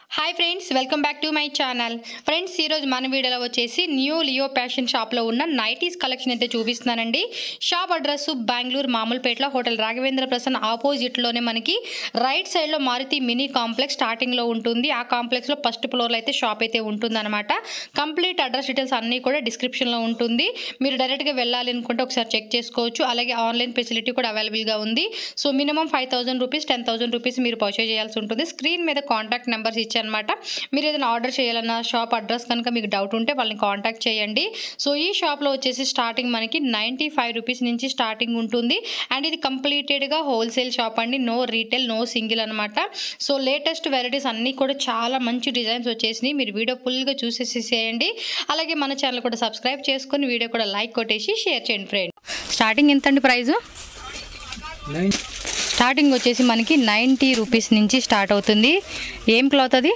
Hi friends welcome back to my channel friends ఈరోజు మన వీడియోలో వచ్చేసి న్యూ లియో ప్యాషన్ షాప్లో ఉన్న నైటీస్ కలెక్షన్ అయితే చూపిస్తున్నానండి షాప్ అడ్రస్ బెంగళూరు మామూలుపేటలో హోటల్ రాఘవేంద్ర ప్రసన్న ఆపోజిట్లోనే మనకి రైట్ సైడ్లో మారుతి మినీ కాంప్లెక్స్ స్టార్టింగ్లో ఉంటుంది ఆ కాంప్లెక్స్లో ఫస్ట్ ఫ్లోర్లో అయితే షాప్ అయితే ఉంటుందన్నమాట కంప్లీట్ అడ్రస్ డీటెయిల్స్ అన్నీ కూడా డిస్క్రిప్షన్లో ఉంటుంది మీరు డైరెక్ట్గా వెళ్ళాలి అనుకుంటే ఒకసారి చెక్ చేసుకోవచ్చు అలాగే ఆన్లైన్ ఫెసిలిటీ కూడా అవైలబుల్గా ఉంది so minimum five thousand rupees ten thousand rupees మీరు పర్చేజ్ చేయాల్సి ఉంటుంది స్క్రీన్ మీద కాంటాక్ట్ నెంబర్స్ ఇచ్చానమాట మీరు ఏదైనా ఆర్డర్ చేయాలన్నా షాప్ అడ్రస్ కనుక మీకు డౌట్ ఉంటే వాళ్ళని కాంటాక్ట్ చేయండి సో ఈ షాప్లో వచ్చేసి స్టార్టింగ్ మనకి నైంటీ ఫైవ్ రూపీస్ నుంచి స్టార్టింగ్ ఉంటుంది అండ్ ఇది కంప్లీటెడ్గా హోల్సేల్ షాప్ అండి నో రీటైల్ నో సింగిల్ అనమాట సో లేటెస్ట్ వెరైటీస్ అన్నీ కూడా చాలా మంచి డిజైన్స్ వచ్చేసినాయి మీరు వీడియో ఫుల్గా చూసేసేయండి అలాగే మన ఛానల్ కూడా సబ్స్క్రైబ్ చేసుకొని వీడియో కూడా లైక్ కొట్టేసి షేర్ చేయండి ఫ్రెండ్ స్టార్టింగ్ ఎంత అండి ప్రైజు నైన్ స్టార్టింగ్ వచ్చేసి మనకి నైంటీ రూపీస్ నుంచి స్టార్ట్ అవుతుంది ఏం క్లాత్ అది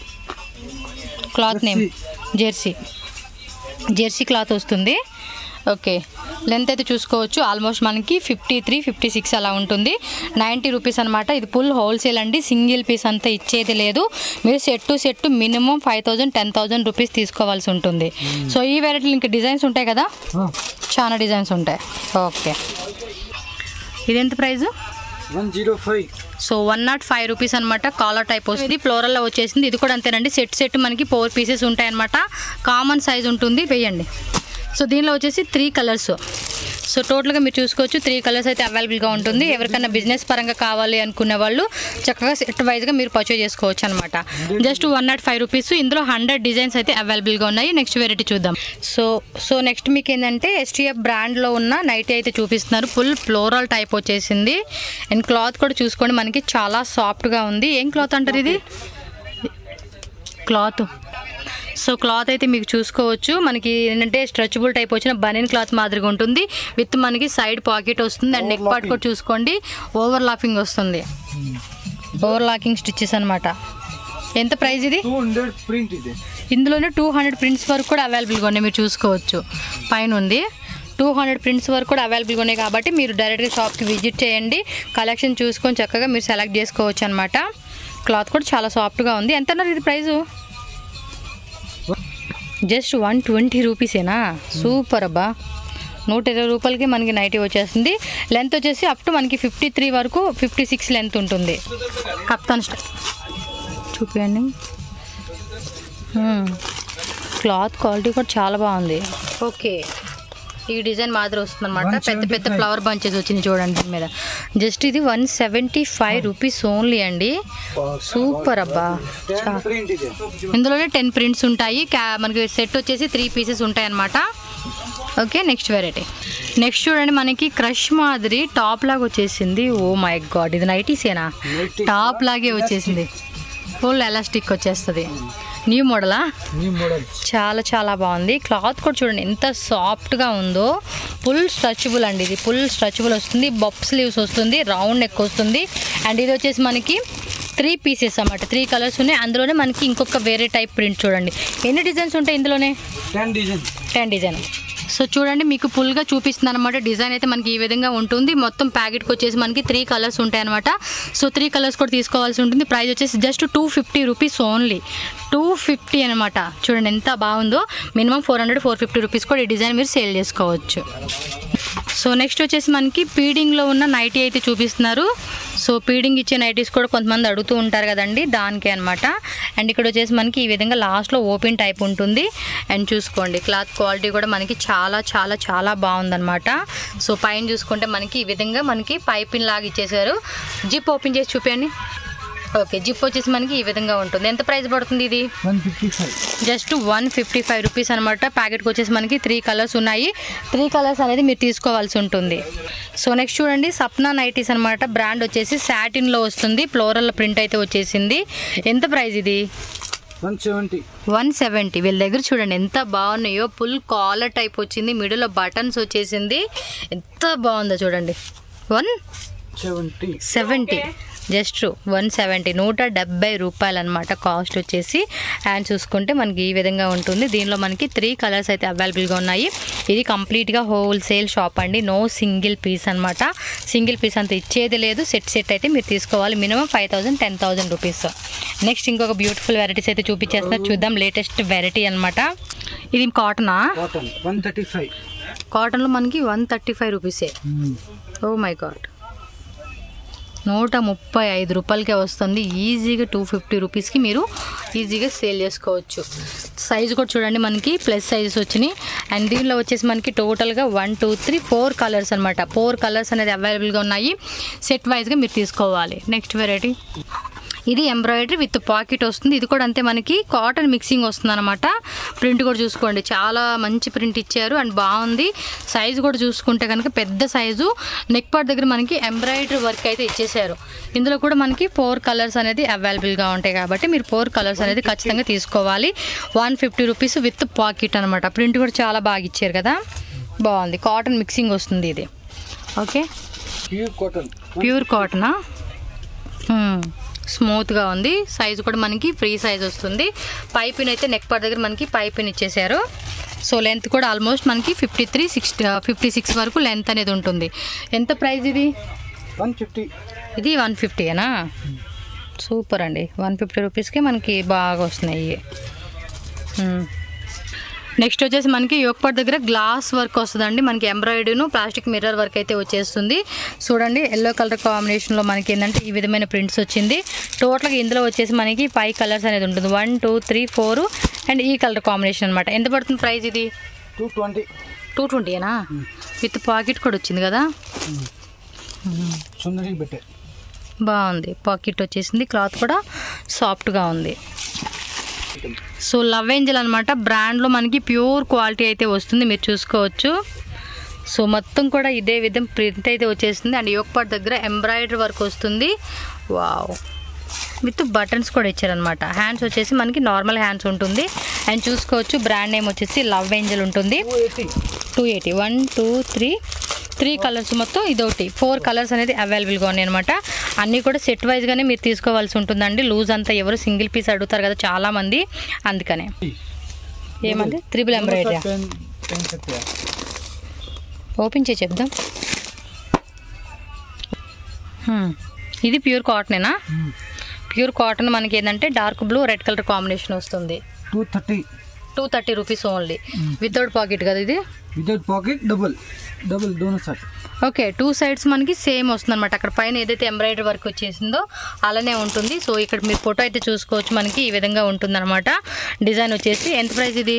cloth name jersey jersey cloth వస్తుంది ఓకే లెంత్ అయితే చూసుకోవచ్చు ఆల్మోస్ట్ మనకి ఫిఫ్టీ త్రీ ఫిఫ్టీ సిక్స్ అలా ఉంటుంది నైంటీ రూపీస్ అనమాట ఇది ఫుల్ హోల్సేల్ అండి సింగిల్ పీస్ అంతా ఇచ్చేది లేదు మీరు set to set minimum five thousand ten thousand rupees తీసుకోవాల్సి ఉంటుంది సో ఈ వెరైటీలు ఇంకా డిజైన్స్ ఉంటాయి కదా చాలా డిజైన్స్ ఉంటాయి ఓకే ఇది ఎంత price one zero five so one nought five rupees అనమాట కాలర్ టైప్ వస్తుంది ఫ్లోరల్లో వచ్చేసింది ఇది కూడా అంతేనండి సెట్ సెట్ మనకి ఫోర్ పీసెస్ ఉంటాయన్నమాట కామన్ సైజ్ ఉంటుంది వేయండి సో దీనిలో వచ్చేసి త్రీ కలర్స్ సో టోటల్గా మీరు చూసుకోవచ్చు త్రీ కలర్స్ అయితే అవైలబుల్గా ఉంటుంది ఎవరికైనా బిజినెస్ పరంగా కావాలి అనుకునే వాళ్ళు చక్కగా సెట్ వైజ్గా మీరు పర్చేజ్ చేసుకోవచ్చు అనమాట just one nought five rupees ఇందులో హండ్రెడ్ డిజైన్స్ అయితే అవైలబుల్గా ఉన్నాయి నెక్స్ట్ వెరైటీ చూద్దాం సో సో నెక్స్ట్ మీకు ఏంటంటే ఎస్టీఎఫ్ బ్రాండ్లో ఉన్న నైటీ అయితే చూపిస్తున్నారు ఫుల్ ఫ్లోరల్ టైప్ వచ్చేసింది అండ్ క్లాత్ కూడా చూసుకోండి మనకి చాలా సాఫ్ట్గా ఉంది ఏం క్లాత్ అంటారు ఇది క్లాత్ సో క్లాత్ అయితే మీకు చూసుకోవచ్చు మనకి ఏంటంటే స్ట్రెచబుల్ టైప్ వచ్చిన బనీన్ క్లాత్ మాదిరిగా ఉంటుంది విత్ మనకి సైడ్ పాకెట్ వస్తుంది అండ్ నెక్ పార్ట్ కూడా చూసుకోండి ఓవర్ లాకింగ్ వస్తుంది ఓవర్ లాకింగ్ స్టిచ్చెస్ అనమాట ఎంత ప్రైస్ ఇది టూ హండ్రెడ్ ప్రింట్ ಇದೆ ఇందులోనే టూ హండ్రెడ్ ప్రింట్స్ వరకు కూడా అవైలబుల్గా ఉన్నాయి మీరు చూసుకోవచ్చు పైన ఉంది టూ హండ్రెడ్ ప్రింట్స్ వరకు కూడా అవైలబుల్గా ఉన్నాయి కాబట్టి మీరు డైరెక్ట్గా షాప్కి విజిట్ చేయండి కలెక్షన్ చూసుకొని చక్కగా మీరు సెలెక్ట్ చేసుకోవచ్చు అనమాట క్లాత్ కూడా చాలా సాఫ్ట్గా ఉంది ఎంత అన్నారు ఇది ప్రైజు జస్ట్ వన్ ట్వంటీ రూపీసేనా సూపర్ అబ్బా నూట ఇరవై రూపాయలకి మనకి నైటీ వచ్చేస్తుంది లెంత్ వచ్చేసి అప్ టు మనకి ఫిఫ్టీ త్రీ వరకు ఫిఫ్టీ సిక్స్ లెంత్ ఉంటుంది కప్తాన్ స్టైల్ చూపించండి క్లాత్ క్వాలిటీ కూడా చాలా బాగుంది ఓకే ఈ డిజైన్ మాదిరి వస్తుంది అనమాట పెద్ద పెద్ద 175. ఫ్లవర్ బంచెస్ వచ్చింది చూడండి దీని మీద జస్ట్ ఇది one seventy five rupees only అండి సూపర్ అబ్బా టెన్ ప్రింట్ ಇದೆ ఇందులోనే టెన్ ప్రింట్స్ ఉంటాయి క్యా మనకి సెట్ వచ్చేసి త్రీ పీసెస్ ఉంటాయి అనమాట ఓకే నెక్స్ట్ వెరైటీ నెక్స్ట్ చూడండి మనకి క్రష్ మాదిరి టాప్ లాగా వచ్చేసింది ఓ మై గాడ్ ఇది నైటీసేనా Nighty. టాప్ లాగే వచ్చేసింది ఫుల్ ఎలాస్టిక్ వచ్చేస్తుంది న్యూ మోడలా న్యూ మోడల్ చాలా చాలా బాగుంది క్లాత్ కూడా చూడండి ఎంత సాఫ్ట్గా ఉందో ఫుల్ స్ట్రెచబుల్ అండి ఇది ఫుల్ స్ట్రెచబుల్ వస్తుంది బప్ స్లీవ్స్ వస్తుంది రౌండ్ నెక్ వస్తుంది అండ్ ఇది వచ్చేసి మనకి త్రీ పీసెస్ అన్నమాట త్రీ కలర్స్ ఉన్నాయి అందులోనే మనకి ఇంకొక వేరే టైప్ ప్రింట్ చూడండి ఎన్ని డిజైన్స్ ఉంటాయి ఇందులోనే ten design ten design so చూడండి మీకు ఫుల్గా చూపిస్తుంది అనమాట డిజైన్ అయితే మనకి ఈ విధంగా ఉంటుంది మొత్తం ప్యాకెట్కి వచ్చేసి మనకి త్రీ కలర్స్ ఉంటాయి అనమాట సో త్రీ కలర్స్ కూడా తీసుకోవాల్సి ఉంటుంది ప్రైస్ వచ్చేసి just two fifty rupees only two fifty అనమాట చూడండి ఎంత బాగుందో minimum four hundred four fifty rupees కూడా ఈ డిజైన్ మీరు సేల్ చేసుకోవచ్చు సో నెక్స్ట్ వచ్చేసి మనకి పీడింగ్లో ఉన్న నైటీ అయితే చూపిస్తున్నారు సో పీడింగ్ ఇచ్చే నైటీస్ కూడా కొంతమంది అడుగుతూ ఉంటారు కదండి దానికే అనమాట అండ్ ఇక్కడ వచ్చేసి మనకి ఈ విధంగా లాస్ట్లో ఓపెన్ టైప్ ఉంటుంది అండ్ చూసుకోండి క్లాత్ క్వాలిటీ కూడా మనకి చాలా చాలా చాలా బాగుందన్నమాట సో పైన చూసుకుంటే మనకి ఈ విధంగా మనకి పైపింగ్ లాగా ఇచ్చేసారు జిప్ ఓపెన్ చేసి చూపించండి ఓకే జిప్ వచ్చేసి మనకి ఈ విధంగా ఉంటుంది ఎంత ప్రైస్ పడుతుంది ఇది one fifty five just one fifty five rupees అనమాట ప్యాకెట్కి వచ్చేసి మనకి త్రీ కలర్స్ ఉన్నాయి త్రీ కలర్స్ అనేది మీరు తీసుకోవాల్సి ఉంటుంది సో నెక్స్ట్ చూడండి సప్నా నైటీస్ అనమాట బ్రాండ్ వచ్చేసి సాటిన్లో వస్తుంది ఫ్లోరల్ ప్రింట్ అయితే వచ్చేసింది ఎంత ప్రైస్ ఇది వన్ సెవెంటీ వన్ సెవెంటీ వీళ్ళ దగ్గర చూడండి ఎంత బాగున్నాయో ఫుల్ కాలర్ టైప్ వచ్చింది మిడిల్లో బటన్స్ వచ్చేసింది ఎంత బాగుందో చూడండి one seventy seventy just one seventy నూట డెబ్బై రూపాయలు అనమాట కాస్ట్ వచ్చేసి అండ్ చూసుకుంటే మనకి ఈ విధంగా ఉంటుంది దీనిలో మనకి త్రీ కలర్స్ అయితే అవైలబుల్గా ఉన్నాయి ఇది కంప్లీట్గా హోల్సేల్ షాప్ అండి నో సింగిల్ పీస్ అనమాట సింగిల్ పీస్ అంత ఇచ్చేది లేదు సెట్ సెట్ అయితే మీరు తీసుకోవాలి minimum five thousand ten thousand rupees next ఇంకొక బ్యూటిఫుల్ వెరైటీస్ అయితే చూపించేస్తున్నారు చూద్దాం లేటెస్ట్ వెరైటీ అనమాట ఇది కాటనా కాటన్ వన్ థర్టీ ఫైవ్ కాటన్లో మనకి వన్ థర్టీ ఫైవ్ రూపీసే ఓ మై గాడ్ నూట ముప్పై ఐదు రూపాయలకే వస్తుంది ఈజీగా టూ ఫిఫ్టీ రూపీస్కి మీరు ఈజీగా సేల్ చేసుకోవచ్చు సైజు కూడా చూడండి మనకి ప్లస్ సైజెస్ వచ్చినాయి అండ్ దీనిలో వచ్చేసి మనకి టోటల్గా one two three four colours అనమాట ఫోర్ కలర్స్ అనేది అవైలబుల్గా ఉన్నాయి సెట్ వైజ్గా మీరు తీసుకోవాలి నెక్స్ట్ వెరైటీ ఇది ఎంబ్రాయిడరీ విత్ పాకెట్ వస్తుంది ఇది కూడా అంతే మనకి కాటన్ మిక్సింగ్ వస్తుంది అనమాట ప్రింట్ కూడా చూసుకోండి చాలా మంచి ప్రింట్ ఇచ్చారు అండ్ బాగుంది సైజు కూడా చూసుకుంటే కనుక పెద్ద సైజు నెక్ పార్ట్ దగ్గర మనకి ఎంబ్రాయిడరీ వర్క్ అయితే ఇచ్చేసారు ఇందులో కూడా మనకి ఫోర్ కలర్స్ అనేది అవైలబుల్గా ఉంటాయి కాబట్టి మీరు ఫోర్ కలర్స్ అనేది ఖచ్చితంగా తీసుకోవాలి one fifty rupees with pocket అనమాట ప్రింట్ కూడా చాలా బాగా ఇచ్చారు కదా బాగుంది కాటన్ మిక్సింగ్ వస్తుంది ఇది ఓకే ప్యూర్ కాటన్ ప్యూర్ కాటనా స్మూత్గా ఉంది సైజు కూడా మనకి ఫ్రీ సైజ్ వస్తుంది పైపిన్ అయితే నెక్ పార్ట్ దగ్గర మనకి పైపిన్ ఇచ్చేసారు సో లెంత్ కూడా ఆల్మోస్ట్ మనకి fifty three sixty fifty six వరకు లెంత్ అనేది ఉంటుంది ఎంత ప్రైస్ ఇది వన్ ఫిఫ్టీ ఇది వన్ ఫిఫ్టీనా సూపర్ అండి వన్ ఫిఫ్టీ రూపీస్కి మనకి బాగా వస్తున్నాయి ఇవి. మ్మ్. నెక్స్ట్ వచ్చేసి మనకి యోగపాట్ దగ్గర గ్లాస్ వర్క్ వస్తుందండి మనకి ఎంబ్రాయిడరీను ప్లాస్టిక్ మిర్రర్ వర్క్ అయితే వచ్చేస్తుంది చూడండి ఎల్లో కలర్ కాంబినేషన్లో మనకి ఏంటంటే ఈ విధమైన ప్రింట్స్ వచ్చింది టోటల్గా ఇందులో వచ్చేసి మనకి ఫైవ్ కలర్స్ అనేది ఉంటుంది one two three four and ఈ కలర్ కాంబినేషన్ అనమాట ఎంత పడుతుంది ప్రైస్ ఇది టూ ట్వంటీ టూ ట్వంటీనా విత్ పాకెట్ కూడా వచ్చింది కదా సుందరి బెట్టే బాగుంది పాకెట్ వచ్చేసింది క్లాత్ కూడా సాఫ్ట్గా ఉంది సో లవ్ ఏంజల్ అనమాట బ్రాండ్లో మనకి ప్యూర్ క్వాలిటీ అయితే వస్తుంది మీరు చూసుకోవచ్చు సో మొత్తం కూడా ఇదే విధం ప్రింట్ అయితే వచ్చేస్తుంది అండ్ యోగపాట్ దగ్గర ఎంబ్రాయిడరీ వర్క్ వస్తుంది వావ్ విత్ బటన్స్ కూడా ఇచ్చారనమాట హ్యాండ్స్ వచ్చేసి మనకి నార్మల్ హ్యాండ్స్ ఉంటుంది అండ్ చూసుకోవచ్చు బ్రాండ్ నేమ్ వచ్చేసి లవ్ ఏంజల్ ఉంటుంది two eighty two eighty one two three three colours మొత్తం ఇదొకటి ఫోర్ కలర్స్ అనేది అవైలబుల్గా ఉన్నాయి అనమాట అన్నీ కూడా సెట్ వైజ్గానే మీరు తీసుకోవాల్సి ఉంటుందండి లూజ్ అంతా ఎవరు సింగిల్ పీస్ అడుగుతారు కదా చాలా మంది అందుకనే ఏమండి త్రిబుల్ ఎంబ్రాయిడరీ पेन पेन सकते हैं ఓపెన్ చేసి చెప్దాం హ్మ్. ఇది ప్యూర్ కాటనేనా ప్యూర్ కాటన్ మనకి ఏంటంటే dark blue red colour combination వస్తుంది two thirty two thirty rupees only without pocket కదా ఇది विदाउट पॉकेट डबल डबल दोनों साइड ఓకే టూ సైడ్స్ మనకి సేమ్ వస్తుంది అనమాట అక్కడ పైన ఏదైతే ఎంబ్రాయిడరీ వర్క్ వచ్చేసిందో అలానే ఉంటుంది సో ఇక్కడ మీరు ఫోటో అయితే చూసుకోవచ్చు మనకి ఈ విధంగా ఉంటుంది అనమాట డిజైన్ వచ్చేసి ఎంత ప్రైస్ ఇది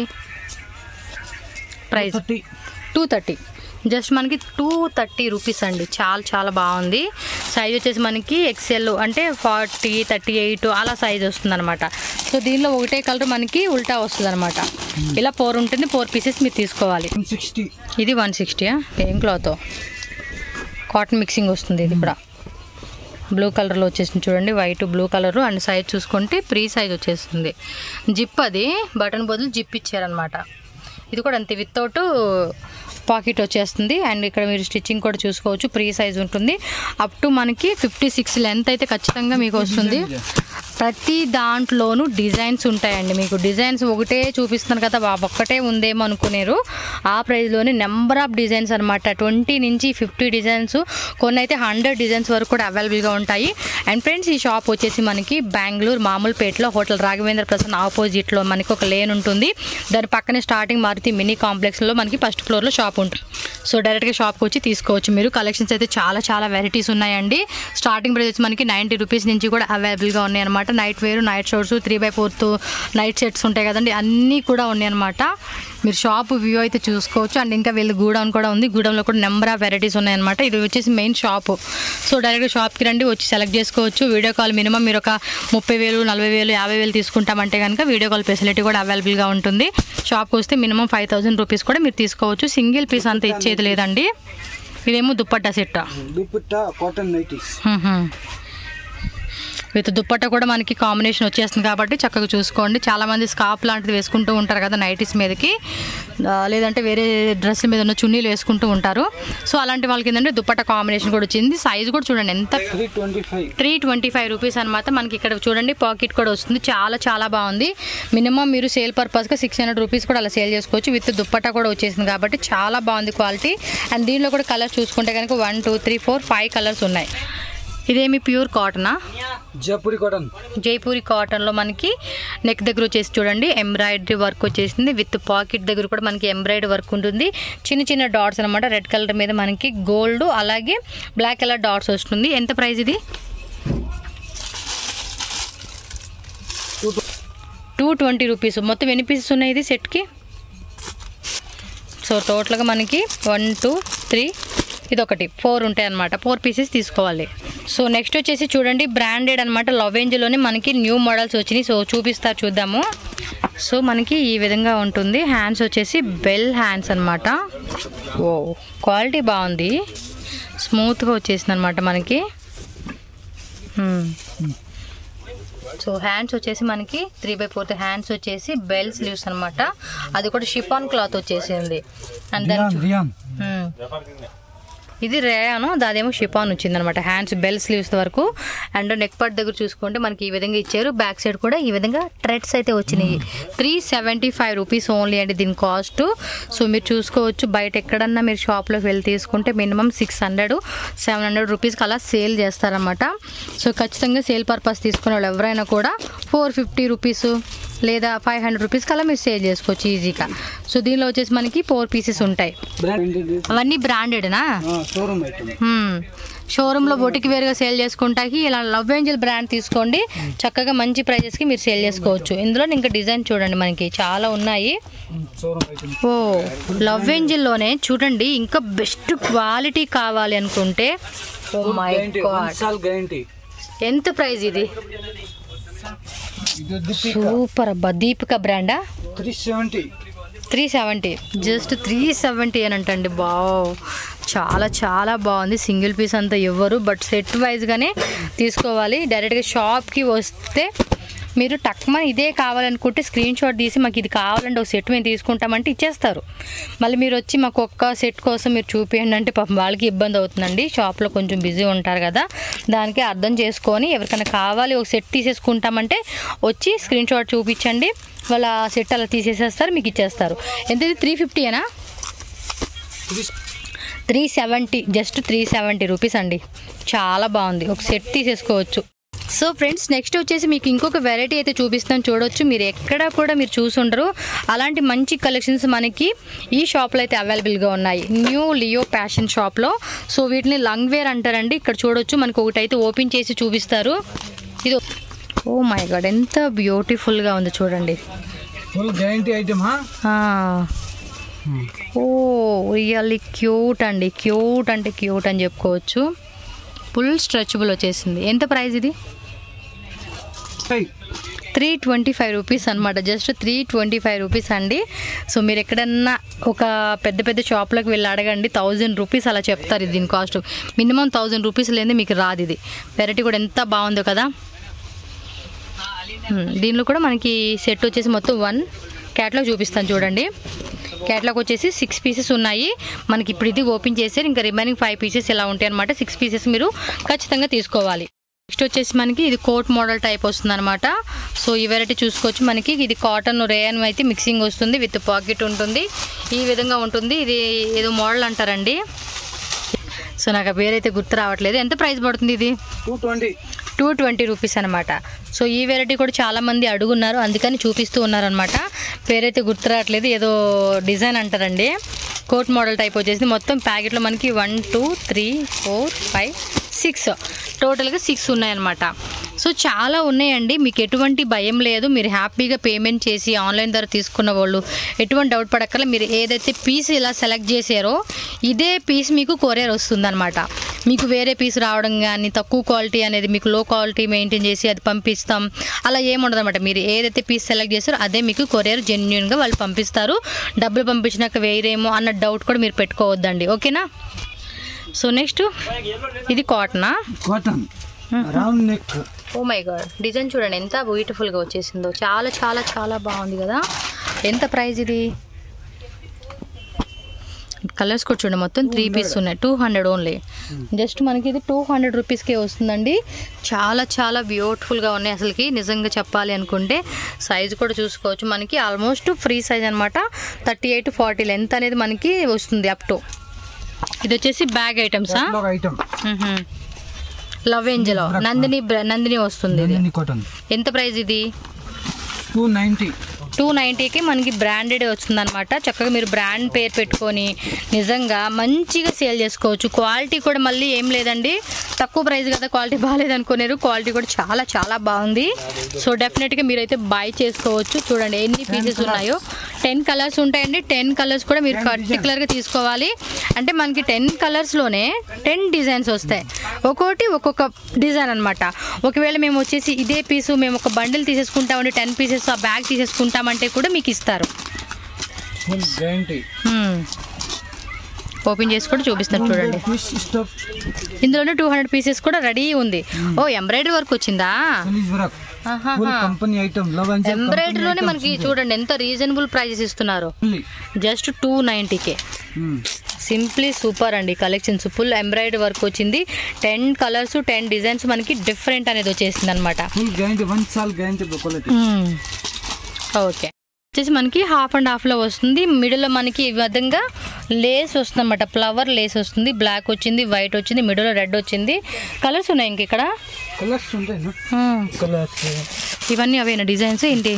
price thirty two thirty just మనకి టూ థర్టీ రూపీస్ అండి చాలా చాలా బాగుంది సైజ్ వచ్చేసి మనకి ఎక్సెల్ అంటే ఫార్టీ థర్టీ ఎయిట్ అలా సైజ్ వస్తుంది అనమాట సో దీనిలో ఒకటే కలర్ మనకి ఉల్టా వస్తుంది అనమాట ఇలా ఫోర్ ఉంటుంది ఫోర్ పీసెస్ మీరు తీసుకోవాలి वन सिक्सटी ఇది వన్ సిక్స్టీయా ఏం క్లాత్ కాటన్ మిక్సింగ్ వస్తుంది ఇది కూడా బ్లూ కలర్లో వచ్చేసింది చూడండి white blue colour and size చూసుకుంటే ప్రీ సైజ్ వచ్చేస్తుంది జిప్ అది బటన్ బదులు జిప్ ఇచ్చారనమాట ఇది కూడా అంతే వితౌట్ పాకెట్ వచ్చేస్తుంది అండ్ ఇక్కడ మీరు స్టిచ్చింగ్ కూడా చూసుకోవచ్చు ప్రీ సైజ్ ఉంటుంది అప్ టు మనకి ఫిఫ్టీ సిక్స్ లెంత్ అయితే ఖచ్చితంగా మీకు వస్తుంది ప్రతి దాంట్లోనూ డిజైన్స్ ఉంటాయండి మీకు డిజైన్స్ ఒకటే చూపిస్తున్నాను కదా బాబు ఒక్కటే ఉందేమో అనుకునేరు ఆ ప్రైస్లోనే నెంబర్ ఆఫ్ డిజైన్స్ అనమాట ట్వంటీ నుంచి ఫిఫ్టీ డిజైన్స్ కొన్ని అయితే హండ్రెడ్ డిజైన్స్ వరకు కూడా అవైలబుల్గా ఉంటాయి అండ్ ఫ్రెండ్స్ ఈ షాప్ వచ్చేసి మనకి బెంగళూరు మామూలుపేటలో హోటల్ రాఘవేంద్ర ప్రసన్న ఆపోజిట్లో మనకి ఒక లేన్ ఉంటుంది దాని పక్కనే స్టార్టింగ్ మారుతి మినీ కాంప్లెక్స్లో మనకి ఫస్ట్ ఫ్లోర్లో షాప్ ఉంటుంది సో డైరెక్ట్గా షాప్కి వచ్చి తీసుకోవచ్చు మీరు కలెక్షన్స్ అయితే చాలా చాలా వెరైటీస్ ఉన్నాయండి స్టార్టింగ్ ప్రైస్ వచ్చి మనకి నైంటీ రూపీస్ నుంచి కూడా అవైలబుల్గా ఉన్నాయి అనమాట నైట్ వేరు night shorts three by fourth night sets ఉంటాయి కదండి అన్నీ కూడా ఉన్నాయి అనమాట మీరు షాప్ వ్యూ అయితే చూసుకోవచ్చు అండ్ ఇంకా వీళ్ళు గూడౌన్ కూడా ఉంది గూడౌన్లో కూడా నెంబర్ ఆఫ్ వెరైటీస్ ఉన్నాయన్నమాట ఇది వచ్చేసి మెయిన్ షాప్ సో డైరెక్ట్గా షాప్కి రండి వచ్చి సెలెక్ట్ చేసుకోవచ్చు వీడియో కాల్ మినిమం మీరు ఒక ముప్పై వేలు నలభై వేలు యాభై వేలు తీసుకుంటామంటే కనుక వీడియో కాల్ ఫెసిలిటీ కూడా అవైలబుల్గా ఉంటుంది షాప్కి వస్తే మినిమం ఫైవ్ థౌసండ్ రూపీస్ కూడా మీరు తీసుకోవచ్చు సింగిల్ పీస్ అంత ఇచ్చేది లేదండి ఇదేమో dupatta set dupatta cotton nighties with dupatta కూడా మనకి కాంబినేషన్ వచ్చేస్తుంది కాబట్టి చక్కగా చూసుకోండి చాలా మంది స్కార్ఫ్ లాంటిది వేసుకుంటూ ఉంటారు కదా నైటీస్ మీదకి ఆ, లేదంటే వేరే డ్రెస్ల మీద ఉన్న చున్నీలు వేసుకుంటూ ఉంటారు సో అలాంటి వాళ్ళకి ఏంటంటే దుప్పట్ట కాంబినేషన్ కూడా వచ్చింది సైజ్ కూడా చూడండి ఎంత three twenty five three twenty five rupees అనమాట మనకి ఇక్కడ చూడండి పాకెట్ కూడా వస్తుంది చాలా చాలా బాగుంది మినిమం మీరు సేల్ పర్పస్గా సిక్స్ హండ్రెడ్ రూపీస్ కూడా అలా సేల్ చేసుకోవచ్చు విత్ దుప్పట్టా కూడా వచ్చేసింది కాబట్టి చాలా బాగుంది క్వాలిటీ అండ్ దీనిలో కూడా కలర్స్ చూసుకుంటే కనుక one two three four five colours ఉన్నాయి ఇదేమి ప్యూర్ కాటనా జైపూరి కాటన్ జైపూరి కాటన్లో మనకి నెక్ దగ్గర వచ్చేసి చూడండి ఎంబ్రాయిడరీ వర్క్ వచ్చేసింది విత్ పాకెట్ దగ్గర కూడా మనకి ఎంబ్రాయిడరీ వర్క్ ఉంటుంది చిన్న చిన్న డాట్స్ అనమాట రెడ్ కలర్ మీద మనకి గోల్డ్ అలాగే బ్లాక్ కలర్ డాట్స్ వస్తుంది ఎంత ప్రైస్ ఇది టూ టూ ట్వంటీ రూపీస్ మొత్తం ఎన్ని పీసెస్ ఉన్నాయి ఇది సెట్కి సో టోటల్గా మనకి వన్ టూ త్రీ ఇది ఒకటి ఫోర్ ఉంటాయి అనమాట ఫోర్ పీసెస్ తీసుకోవాలి సో నెక్స్ట్ వచ్చేసి చూడండి బ్రాండెడ్ అనమాట లవ్ ఏంజ్లోనే మనకి న్యూ మోడల్స్ వచ్చినాయి సో చూపిస్తారు చూద్దాము సో మనకి ఈ విధంగా ఉంటుంది హ్యాండ్స్ వచ్చేసి బెల్ హ్యాండ్స్ అనమాట ఓ క్వాలిటీ బాగుంది స్మూత్గా వచ్చేసింది అనమాట మనకి హ్మ్. సో హ్యాండ్స్ వచ్చేసి మనకి త్రీ బై ఫోర్త్ హ్యాండ్స్ వచ్చేసి బెల్ స్లీవ్స్ అన్నమాట అది కూడా షిఫాన్ క్లాత్ వచ్చేసింది అండ్ దాని రియాన్ మ్మ్. ఇది రేయాను దాదేమో షిఫాన్ వచ్చింది అనమాట హ్యాండ్స్ బెల్ స్లీవ్స్ వరకు అండ్ నెక్ పార్ట్ దగ్గర చూసుకుంటే మనకి ఈ విధంగా ఇచ్చారు బ్యాక్ సైడ్ కూడా ఈ విధంగా థ్రెడ్స్ అయితే వచ్చినాయి three seventy five rupees only అండి దీని కాస్ట్ సో మీరు చూసుకోవచ్చు బయట ఎక్కడన్నా మీరు షాప్లోకి వెళ్ళి తీసుకుంటే minimum six hundred seven hundred రూపీస్కి అలా సేల్ చేస్తారన్నమాట సో ఖచ్చితంగా సేల్ పర్పస్ తీసుకునే వాళ్ళు ఎవరైనా కూడా ఫోర్ ఫిఫ్టీ రూపీస్ లేదా ఫైవ్ హండ్రెడ్ రూపీస్కి అలా మీరు సేల్ చేసుకోవచ్చు ఈజీగా సో దీనిలో వచ్చేసి మనకి ఫోర్ పీసెస్ ఉంటాయి బ్రాండ్ అవన్నీ బ్రాండెడ్నా షోరూమ్ ఐటమ్ షోరూంలో బొటికి వేరుగా సేల్ చేసుకుంటాకి ఇలా లవ్ ఏంజల్ బ్రాండ్ తీసుకోండి చక్కగా మంచి ప్రైజెస్కి మీరు సేల్ చేసుకోవచ్చు ఇందులో ఇంకా డిజైన్ చూడండి మనకి చాలా ఉన్నాయి షోరూమ్ ఐటమ్ ఓ లవ్ ఏంజల్లోనే చూడండి ఇంకా బెస్ట్ క్వాలిటీ కావాలి అనుకుంటే ఓ మై గాడ్ సాల్ గ్యారంటీ ఎంత ప్రైస్ ఇది ఇది దీపిక సూపర్ అబ్బా దీపిక బ్రాండా three seventy three seventy just three seventy అని అంటండి బావ్ చాలా చాలా బాగుంది సింగిల్ పీస్ అంతా ఇవ్వరు బట్ సెట్ వైజ్గానే తీసుకోవాలి డైరెక్ట్గా షాప్కి వస్తే మీరు టక్మన్ ఇదే కావాలనుకుంటే స్క్రీన్ షాట్ తీసి మాకు ఇది కావాలంటే ఒక సెట్ మేము తీసుకుంటామంటే ఇచ్చేస్తారు మళ్ళీ మీరు వచ్చి మాకు ఒక్క సెట్ కోసం మీరు చూపించండి అంటే పాపం వాళ్ళకి ఇబ్బంది అవుతుందండి షాప్లో కొంచెం బిజీ ఉంటారు కదా దానికి అర్థం చేసుకొని ఎవరికైనా కావాలి ఒక సెట్ తీసేసుకుంటామంటే వచ్చి స్క్రీన్ షాట్ చూపించండి వాళ్ళ సెట్ అలా తీసేసేస్తారు మీకు ఇచ్చేస్తారు ఎంత ఇది త్రీ ఫిఫ్టీయేనా three three seventy just three seventy rupees అండి చాలా బాగుంది ఒక సెట్ తీసేసుకోవచ్చు సో ఫ్రెండ్స్ నెక్స్ట్ వచ్చేసి మీకు ఇంకొక వెరైటీ అయితే చూపిస్తాను చూడొచ్చు మీరు ఎక్కడ కూడా మీరు చూసుండరు అలాంటి మంచి కలెక్షన్స్ మనకి ఈ షాప్లో అయితే అవైలబుల్గా ఉన్నాయి న్యూ లియో ఫ్యాషన్ షాప్లో సో వీటిని లంగ్ వేర్ అంటారండి ఇక్కడ చూడొచ్చు మనకి ఒకటి అయితే ఓపెన్ చేసి చూపిస్తారు ఇది ఓ మై గాడ్ ఎంత బ్యూటిఫుల్గా ఉంది చూడండి ఫుల్ గ్యారంటీ ఐటమ్ హా ఆ, ఓ రియల్లీ క్యూట్ అండి క్యూట్ అంటే క్యూట్ అని చెప్పుకోవచ్చు ఫుల్ స్ట్రెచబుల్ వచ్చేసింది ఎంత ప్రైస్ ఇది five three twenty five rupees అనమాట just three twenty five rupees అండి సో మీరు ఎక్కడన్నా ఒక పెద్ద పెద్ద షాప్లోకి వెళ్ళి అడగండి థౌజండ్ రూపీస్ అలా చెప్తారు ఇది దీని కాస్ట్ మినిమం థౌజండ్ రూపీస్ లేని మీకు రాదు ఇది వెరైటీ కూడా ఎంత బాగుందో కదా హ్మ్, దీనిలో కూడా మనకి సెట్ వచ్చేసి మొత్తం వన్ క్యాట్లాగ్ చూపిస్తాను చూడండి క్యాట్లాగ్ వచ్చేసి సిక్స్ పీసెస్ ఉన్నాయి మనకి ఇప్పుడు ఇది ఓపెన్ చేసారు ఇంకా రిమైనింగ్ ఫైవ్ పీసెస్ ఇలా ఉంటాయి అనమాట సిక్స్ పీసెస్ మీరు ఖచ్చితంగా తీసుకోవాలి నెక్స్ట్ వచ్చేసి మనకి ఇది కోట్ మోడల్ టైప్ వస్తుంది అనమాట సో ఈ వెరైటీ చూసుకోవచ్చు మనకి ఇది కాటన్ రేయన్ అయితే మిక్సింగ్ వస్తుంది విత్ పాకెట్ ఉంటుంది ఈ విధంగా ఉంటుంది ఇది ఏదో మోడల్ అంటారండి సో నాకు ఆ పేరైతే గుర్తు రావట్లేదు ఎంత ప్రైస్ పడుతుంది ఇది two twenty two twenty rupees అనమాట సో ఈ వెరైటీ కూడా చాలా మంది అడుగున్నారు అందుకని చూపిస్తూ ఉన్నారనమాట పేరైతే గుర్తు రావట్లేదు ఏదో డిజైన్ అంటారండి కోట్ మోడల్ టైప్ వచ్చేసి మొత్తం ప్యాకెట్లో మనకి one two three four five six టోటల్గా సిక్స్ ఉన్నాయన్నమాట సో చాలా ఉన్నాయండి మీకు ఎటువంటి భయం లేదు మీరు హ్యాపీగా పేమెంట్ చేసి ఆన్లైన్ ద్వారా తీసుకున్న వాళ్ళు ఎటువంటి డౌట్ పడక్కల మీరు ఏదైతే పీస్ ఇలా సెలెక్ట్ చేశారో ఇదే పీస్ మీకు కొరియర్ వస్తుందన్నమాట మీకు వేరే పీస్ రావడం కానీ తక్కువ క్వాలిటీ అనేది మీకు లో క్వాలిటీ మెయింటైన్ చేసి అది పంపిస్తాం అలా ఏముండదు అనమాట మీరు ఏదైతే పీస్ సెలెక్ట్ చేస్తారో అదే మీకు కొరియర్ జెన్యున్గా వాళ్ళు పంపిస్తారు డబ్బులు పంపించినాక వేరేమో అన్న డౌట్ కూడా మీరు పెట్టుకోవద్దండి ఓకేనా సో నెక్స్ట్ ఇది కాటనా cotton round neck oh my god design చూడండి ఎంత బ్యూటిఫుల్గా వచ్చేసిందో చాలా చాలా చాలా బాగుంది కదా ఎంత ప్రైస్ ఇది కలర్స్ కూడా చూడండి మొత్తం త్రీ పీస్ ఉన్నాయి టూ హండ్రెడ్ ఓన్లీ జస్ట్ మనకి ఇది టూ హండ్రెడ్ రూపీస్కే వస్తుందండి చాలా చాలా బ్యూటిఫుల్గా ఉన్నాయి అసలుకి నిజంగా చెప్పాలి అనుకుంటే సైజ్ కూడా చూసుకోవచ్చు మనకి ఆల్మోస్ట్ ఫ్రీ సైజ్ అనమాట థర్టీ ఎయిట్ ఫార్టీ లెంత్ అనేది మనకి వస్తుంది అప్ టు ఇది వచ్చేసి బ్యాగ్ ఐటమ్సా ఐటమ్ లవ్ ఏంజలో నందిని బ్ర- నందిని వస్తుంది ఇది కాటన్ ఎంత ప్రైస్ ఇది టూ నైంటీ టూ నైంటీకి మనకి బ్రాండెడ్ వస్తుంది అనమాట చక్కగా మీరు బ్రాండ్ పేరు పెట్టుకొని నిజంగా మంచిగా సేల్ చేసుకోవచ్చు క్వాలిటీ కూడా మళ్ళీ ఏం లేదండి తక్కువ ప్రైస్ కదా క్వాలిటీ బాగాలేదు అనుకున్నారు క్వాలిటీ కూడా చాలా చాలా బాగుంది సో డెఫినెట్గా మీరైతే బై చేసుకోవచ్చు చూడండి ఎన్ని పీసెస్ ఉన్నాయో టెన్ కలర్స్ ఉంటాయండి టెన్ కలర్స్ కూడా మీరు పర్టికులర్గా తీసుకోవాలి అంటే మనకి టెన్ కలర్స్లోనే టెన్ డిజైన్స్ వస్తాయి ఒక్కొక్కటి ఒక్కొక్క డిజైన్ అనమాట ఒకవేళ మేము వచ్చేసి ఇదే పీసు మేము ఒక బండిల్ తీసేసుకుంటామండి టెన్ పీసెస్ ఆ బ్యాగ్ తీసేసుకుంటామంటే కూడా మీకు ఇస్తారు ఫుల్ గ్యారంటీ ఓపెన్ చేసి కూడా చూపిస్తారు చూడండి ఫిష్ స్టఫ్ ఇందులోనే టూ హండ్రెడ్ పీసెస్ కూడా రెడీ ఉంది ఓ ఎంబ్రాయిడరీ వర్క్ వచ్చిందా పోలీస్ వరక్ full company item love and ఎంబ్రాయిడరీలోనే మనకి చూడండి ఎంత రీజనబుల్ ప్రైజెస్ ఇస్తున్నారు జస్ట్ టూ నైంటీకే సింప్లీ సూపర్ అండి కలెక్షన్స్ ఫుల్ ఎంబ్రాయిడరీ వర్క్ వచ్చింది టెన్ కలర్స్ టెన్ డిజైన్స్ మనకి డిఫరెంట్ అనేది వచ్చేసింది అనమాట ఫుల్ గ్యారంటీ వన్ సాల్ గ్యారంటీ క్వాలిటీ ఓకే వచ్చేసి మనకి హాఫ్ అండ్ హాఫ్లో వస్తుంది మిడిల్లో మనకి ఈ విధంగా లేస్ వస్తుంది అనమాట ఫ్లవర్ లేస్ వస్తుంది బ్లాక్ వచ్చింది వైట్ వచ్చింది మిడిల్లో రెడ్ వచ్చింది కలర్స్ ఉన్నాయి ఇంక ఇక్కడ కలర్స్ ఉంటాయి మ్మ్. కలర్స్ ఇవన్నీ అవేనా డిజైన్స్ ఏంటి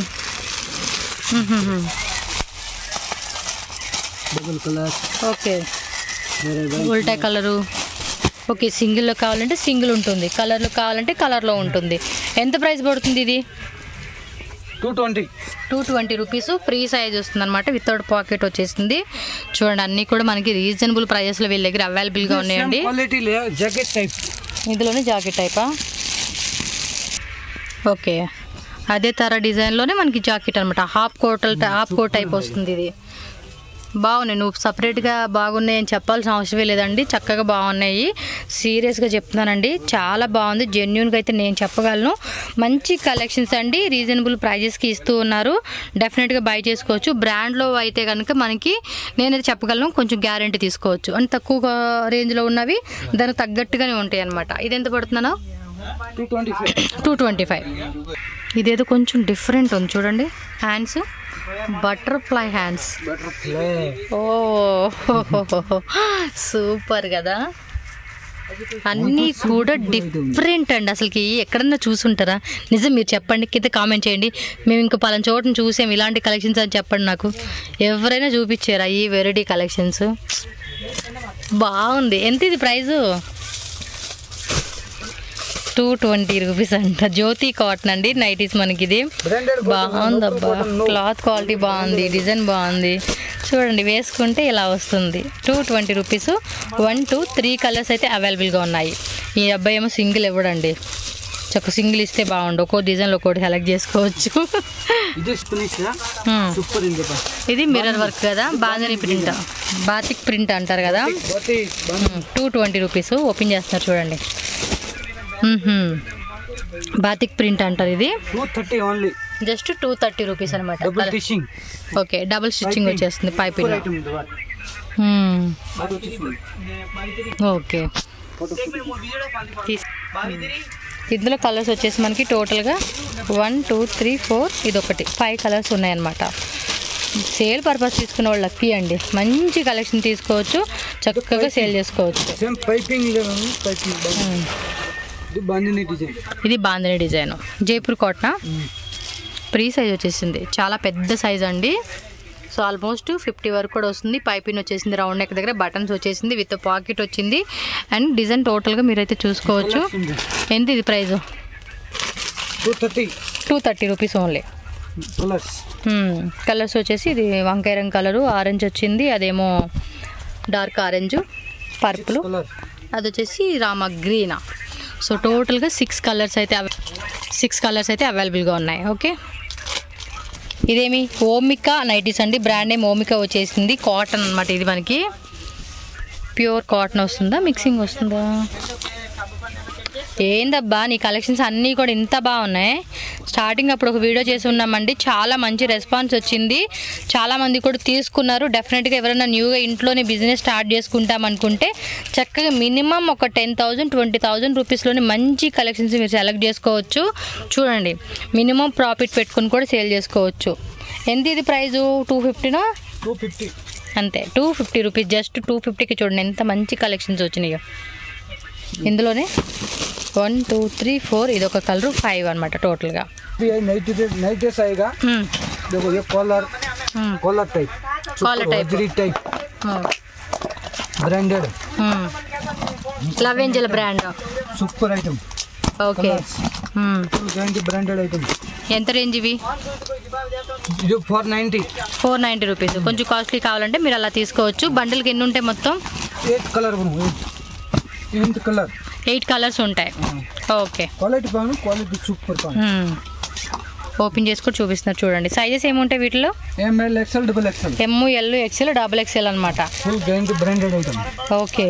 డబుల్ కలర్స్ ఓకే వేరే ఉల్టా కలరు ఓకే సింగిల్లో కావాలంటే సింగిల్ ఉంటుంది కలర్లో కావాలంటే కలర్లో ఉంటుంది ఎంత ప్రైస్ పడుతుంది ఇది two twenty two twenty rupees free size వస్తుంది అనమాట వితౌట్ పాకెట్ వచ్చేసింది చూడండి అన్నీ కూడా మనకి రీజనబుల్ ప్రైజెస్లో వీళ్ళ దగ్గర అవైలబుల్గా ఉన్నాయండి క్వాలిటీ జాకెట్ టైప్ ఇందులోనే జాకెట్ టైపా ఓకే అదే తర డిజైన్లోనే మనకి జాకెట్ అనమాట హాఫ్ కోటల్ హాఫ్ కోట్ టైప్ వస్తుంది ఇది బాగున్నాయి నువ్వు సపరేట్గా బాగున్నాయి అని చెప్పాల్సిన అవసరమే లేదండి చక్కగా బాగున్నాయి సీరియస్గా చెప్తున్నానండి చాలా బాగుంది జెన్యున్గా అయితే నేను చెప్పగలను మంచి కలెక్షన్స్ అండి రీజనబుల్ ప్రైజెస్కి ఇస్తూ ఉన్నారు డెఫినెట్గా బై చేసుకోవచ్చు బ్రాండ్లో అయితే కనుక మనకి నేనైతే చెప్పగలను కొంచెం గ్యారంటీ తీసుకోవచ్చు అంటే తక్కువ రేంజ్లో ఉన్నవి దానికి తగ్గట్టుగానే ఉంటాయి అనమాట ఇది ఎంత పడుతున్నాను two twenty five two twenty five ఇదేదో కొంచెం డిఫరెంట్ ఉంది చూడండి hands butterfly hands butterfly oh super కదా అన్నీ కూడా డిఫరెంట్ అండి అసలుకి ఎక్కడన్నా చూసుంటారా నిజం మీరు చెప్పండి కింద కామెంట్ చేయండి మేము ఇంకా పలానా చోటను చూసాం ఇలాంటి కలెక్షన్స్ అని చెప్పండి నాకు ఎవరైనా చూపించారా ఈ వెరైటీ కలెక్షన్స్ బాగుంది ఎంత ఇది ప్రైజు టూ ట్వంటీ రూపీస్ అంట జ్యోతి కాటన్ అండి నైటీస్ మనకి ఇది బ్రాండెడ్ బాగుందబ్బా క్లాత్ క్వాలిటీ బాగుంది డిజైన్ బాగుంది చూడండి వేసుకుంటే ఇలా వస్తుంది two twenty rupees one two three colours అయితే అవైలబుల్గా ఉన్నాయి ఈ అబ్బాయి ఏమో సింగిల్ ఇవ్వడండి చక్క సింగిల్ ఇస్తే బాగుండు ఒక్కో డిజైన్లో ఒక్కోటి సెలెక్ట్ చేసుకోవచ్చు ఇదే స్పినిష్ Hmm. సూపర్ ఇంది బా ఇది మిర్రర్ వర్క్ కదా బాందని ప్రింట్ బాతిక్ ప్రింట్ అంటారు కదా బట్టి టూ ట్వంటీ రూపీస్ ఓపెన్ చేస్తున్నారు చూడండి మ్మ్హ్మ్. బాతిక్ ప్రింట్ అంటారు ఇది two thirty only just two thirty rupees అనమాట double stitching okay double stitching వచ్చేస్తుంది పైప్ ఫుల్ ఐటమ్ ఇది వాట్ ఫోటో టిషింగ్ ఓకే ఫోటో తీస్- ఇందులో కలర్స్ వచ్చేసి మనకి టోటల్గా వన్ టూ త్రీ ఫోర్ ఇది ఒకటి ఫైవ్ కలర్స్ ఉన్నాయన్నమాట సేల్ పర్పస్ తీసుకున్న వాళ్ళు లక్కీ అండి మంచి కలెక్షన్ తీసుకోవచ్చు చక్కగా సేల్ చేసుకోవచ్చు సేమ్ పైపింగ్ లేదు పైపింగ్ మ్మ్. ఇది బాందిని డిజైన్ ఇది Bandhani design Jaipur cotton free size వచ్చేసింది చాలా పెద్ద సైజ్ అండి సో ఆల్మోస్ట్ ఫిఫ్టీ వరకు కూడా వస్తుంది పైపింగ్ వచ్చేసింది రౌండ్ నెక్ దగ్గర బటన్స్ వచ్చేసింది విత్ పాకెట్ వచ్చింది అండ్ డిజైన్ టోటల్గా మీరైతే చూసుకోవచ్చు ఎంత ఇది price two thirty two thirty rupees only colours colours వచ్చేసి ఇది వంకాయ రంగు కలరు ఆరెంజ్ వచ్చింది అదేమో డార్క్ ఆరెంజ్ పర్పుల్ కలర్ అది వచ్చేసి రామ గ్రీన్ సో టోటల్గా సిక్స్ కలర్స్ అయితే సిక్స్ కలర్స్ అయితే అవైలబుల్గా ఉన్నాయి ఓకే ఇదేమి ఓమికా నైటీస్ అండి బ్రాండ్ నేమ్ ఓమికా వచ్చేసింది కాటన్ అన్నమాట ఇది మనకి ప్యూర్ కాటన్ వస్తుందా మిక్సింగ్ వస్తుందా ఏందబ్బా నీ కలెక్షన్స్ అన్నీ కూడా ఇంత బాగున్నాయి స్టార్టింగ్ అప్పుడు ఒక వీడియో చేసి ఉన్నామండి చాలా మంచి రెస్పాన్స్ వచ్చింది చాలా మంది కూడా తీసుకున్నారు డెఫినెట్గా ఎవరైనా న్యూగా ఇంట్లోనే బిజినెస్ స్టార్ట్ చేసుకుంటాం అనుకుంటే చక్కగా మినిమం ఒక టెన్ థౌజండ్ ట్వంటీ థౌజండ్ రూపీస్లోని మంచి కలెక్షన్స్ మీరు సెలెక్ట్ చేసుకోవచ్చు చూడండి మినిమం ప్రాఫిట్ పెట్టుకుని కూడా సేల్ చేసుకోవచ్చు ఎంత ఇది ప్రైజు టూ ఫిఫ్టీనా టూ ఫిఫ్టీ అంతే two fifty rupees just two ఫిఫ్టీకి చూడండి ఎంత మంచి కలెక్షన్స్ వచ్చినాయో ఇందులోనే వన్ టూ త్రీ ఫోర్ ఇది ఒక కలర్ ఫైవ్ అనమాట టోటల్గా नाइट नाइट ड्रेस आएगा देखो ये collar collar type Collar type. Type branded love angel brand super item okay guarantee branded item ఎంత రేంజ్ ఇవి जो four ninety four ninety rupees కొంచెం కాస్ట్లీ కావాలంటే మీరు అలా తీసుకోవచ్చు బండిల్కి ఎన్ని ఉంటాయి మొత్తం एट कलर बनू eight eight colour eight colours ఉంటాయి ఓకే क्वालिटी पाऊँ क्वालिटी सुपर पाऊँ ఓపెన్ చేసుకొని చూపిస్తున్నారు చూడండి సైజెస్ ఏముంటాయి వీటిలో M L XL double XL M L XL double XL అనమాట full guarantee branded item okay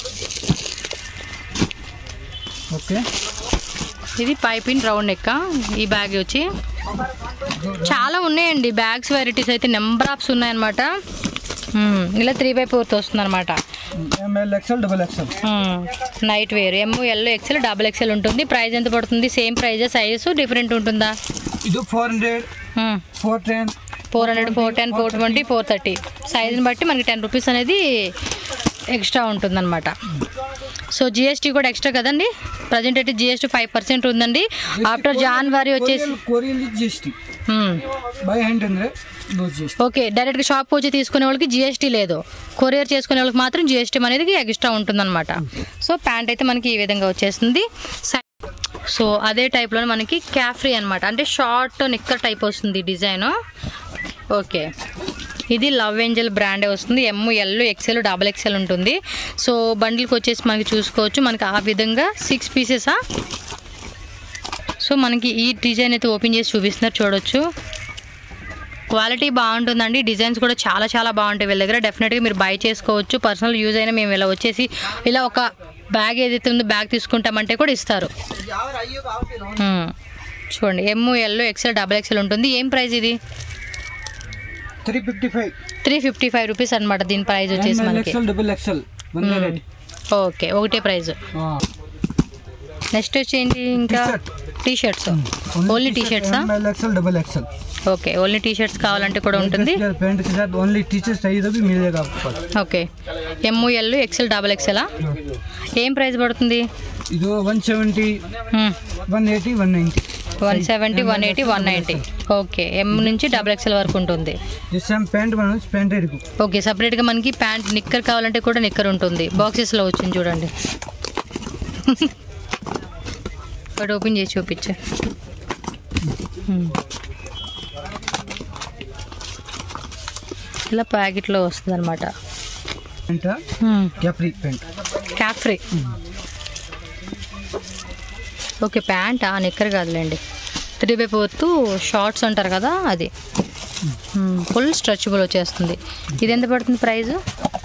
okay ఇది పైపింగ్ రౌండ్ నెక్ ఈ బ్యాగ్ వచ్చి చాలా ఉన్నాయండి బ్యాగ్స్ వెరైటీస్ అయితే నెంబర్ ఆఫ్స్ ఉన్నాయన్నమాట మ్మ్. ఇలా త్రీ బై ఫోర్త్ వస్తుంది అనమాట M L XL double XL night wear M L XL double XL ఉంటుంది ప్రైస్ ఎంత పడుతుంది సేమ్ ప్రైజ్ సైజెస్ డిఫరెంట్ ఉంటుందా ಇದು four hundred four ten four hundred four ten four twenty four thirty సైజుని బట్టి మనకి టెన్ రూపీస్ అనేది extra ఉంటుందన్నమాట సో జిఎస్టీ కూడా ఎక్స్ట్రా కదండి ప్రజెంట్ అయితే జిఎస్టీ ఫైవ్ పర్సెంట్ ఉందండి ఆఫ్టర్ జనవరి వచ్చేసి కొరియల్ జి ఎస్ టీ మ్మ్. బై హ్యాండ్ ಅಂದ್ರೆ నో జి ఎస్ ఓకే డైరెక్ట్గా షాప్కి వచ్చి తీసుకునే వాళ్ళకి జిఎస్టీ లేదు కొరియర్ చేసుకునే వాళ్ళకి మాత్రం జిఎస్టీ అనేది ఎక్స్ట్రా ఉంటుందన్నమాట సో ప్యాంట్ అయితే మనకి ఈ విధంగా వచ్చేస్తుంది సై- సో అదే టైప్లో మనకి క్యాఫ్రీ అన్నమాట అంటే షార్ట్ నిక్కర్ టైప్ వస్తుంది డిజైన్ ఓకే ఇది లవ్ ఏంజల్ బ్రాండే వస్తుంది M L XL double XL ఉంటుంది సో బండిల్కి వచ్చేసి మనకి చూసుకోవచ్చు మనకి ఆ విధంగా సిక్స్ పీసెసా సో మనకి ఈ డిజైన్ అయితే ఓపెన్ చేసి చూపిస్తున్నారు చూడొచ్చు క్వాలిటీ బాగుంటుందండి డిజైన్స్ కూడా చాలా చాలా బాగుంటాయి వీళ్ళ దగ్గర డెఫినెట్గా మీరు బై చేసుకోవచ్చు పర్సనల్ యూజ్ అయినా మేము ఇలా వచ్చేసి ఇలా ఒక బ్యాగ్ ఏదైతే ఉందో బ్యాగ్ తీసుకుంటామంటే కూడా ఇస్తారు మ్మ్. చూడండి M L XL double XL ఉంటుంది ఏం ప్రైస్ ఇది three fifty five three fifty five rupees అనమాట దీని ప్రైస్ వచ్చేసి మనకి ఎక్సెల్ డబుల్ ఎక్సెల్ వన్ మ్మ్. రేట్ ఓకే ఒకటే ప్రైస్ నెక్స్ట్ వచ్చి ఏంటి ఇంకా టీ షర్ట్స్ ఓన్లీ టీ షర్ట్సా XL double XL okay only T shirts కావాలంటే కూడా ఉంటుంది पैंट के साथ ओनली टीचर्स चाहिए तो भी मिलेगा आपको पास okay M L XL double ఎక్సెలా ఏం ప్రైస్ పడుతుంది ಇದು one seventy one eighty one ninety one seventy one eighty one ninety okay M నుంచి డబల్ ఎక్సెల్ వరకు ఉంటుంది जिससे हम पैंट बनाओ पैंट को ఓకే సపరేట్గా మనకి ప్యాంట్ నిక్కర్ కావాలంటే కూడా నిక్కర్ ఉంటుంది బాక్సెస్లో వచ్చింది చూడండి ఒకటి ఓపెన్ చేసి చూపించు Hmm. ఇలా ప్యాకెట్లో వస్తుంది అనమాట pant capri pant capri okay pant ఆ నిక్కర్ కాదులేండి త్రీ బై ఫోర్త్ షార్ట్స్ అంటారు కదా అది ఫుల్ స్ట్రెచబుల్ వచ్చేస్తుంది ఇది ఎంత పడుతుంది ప్రైస్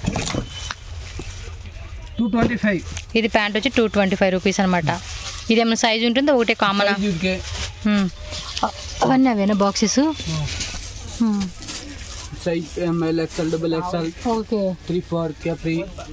टू ट्वेंटी फाइव ఇది ప్యాంట్ వచ్చి టూ ట్వంటీ ఫైవ్ రూపీస్ అనమాట ఇది ఏమైనా సైజ్ ఉంటుందో ఒకటే కామన్ के అవన్నీ అవేనా boxes size M L XL double XL okay three four capri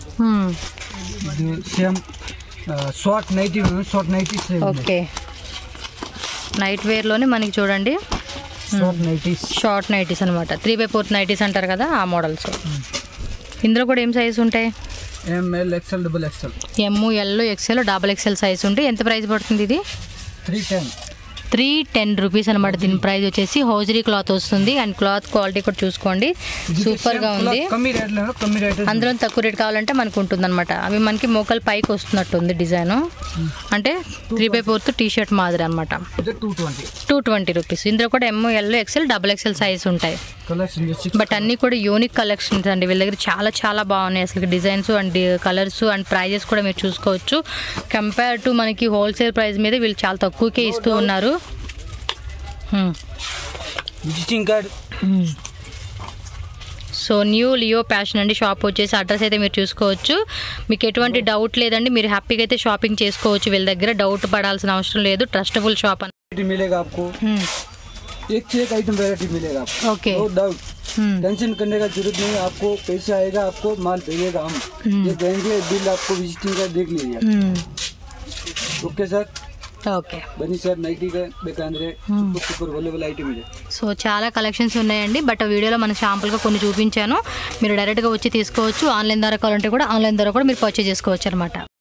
same short nighty short nighty okay night వేర్లోనే మనకి చూడండి शॉर्ट नाइटीज షార్ట్ నైటీస్ అనమాట త్రీ బై ఫోర్త్ నైటీస్ అంటారు కదా ఆ మోడల్స్ ఇందులో కూడా ఏం సైజ్ ఉంటాయి M L XL double XL M L XL double XL size ఉంటే ఎంత ప్రైస్ పడుతుంది ఇది three ten three ten rupees అనమాట దీని ప్రైస్ వచ్చేసి హౌజరీ క్లాత్ వస్తుంది అండ్ క్లాత్ క్వాలిటీ కూడా చూసుకోండి సూపర్గా ఉంది కమ్మి రేట్ లో కమ్మి రేట్ అందులో తక్కువ రేట్ కావాలంటే మనకు ఉంటుంది అనమాట అవి మనకి మోకల్ పైకి వస్తున్నట్టు ఉంది డిజైన్ అంటే three by fourth T shirt మాదిరి అనమాట two twenty two twenty rupees ఇందులో కూడా M L XL double XL size ఉంటాయి కలెక్షన్ బట్ అన్నీ కూడా యూనిక్ కలెక్షన్స్ అండి వీళ్ళ దగ్గర చాలా చాలా బాగున్నాయి అసలు designs and colours and prices కూడా మీరు చూసుకోవచ్చు కంపేర్ టు మనకి హోల్సేల్ ప్రైస్ మీద వీళ్ళు చాలా తక్కువకే ఇస్తూ ఉన్నారు హ్మ్. Visiting card so New Leo Fashion అండి షాప్ వచ్చేసి అడ్రస్ అయితే మీరు చూసుకోవచ్చు మీకు ఎటువంటి డౌట్ లేదండి మీరు హ్యాపీగా అయితే షాపింగ్ చేసుకోవచ్చు వీళ్ళ దగ్గర డౌట్ పడాల్సిన అవసరం లేదు ట్రస్టబుల్ షాప్ అని वैरायटी मिलेगा आपको एक से एक आइटम वैरायटी मिलेगा आपको ఓకే नो डाउट टेंशन करने का जरूरत नहीं आपको पैसे आएगा आपको माल भेजेगा हम ये देंगे बिल आपको विजिटिंग का देख लीजिए ओके सर ఓకే बनी सर नाइटी का बेकांद्रे सुपर अवेलेबल आइटम है సో చాలా కలెక్షన్స్ ఉన్నాయండి బట్ వీడియోలో మన శాంపుల్గా కొన్ని చూపించాను మీరు డైరెక్ట్గా వచ్చి తీసుకోవచ్చు ఆన్లైన్ ద్వారా కావాలంటే కూడా ఆన్లైన్ ద్వారా కూడా మీరు పర్చేజ్ చేసుకోవచ్చు అనమాట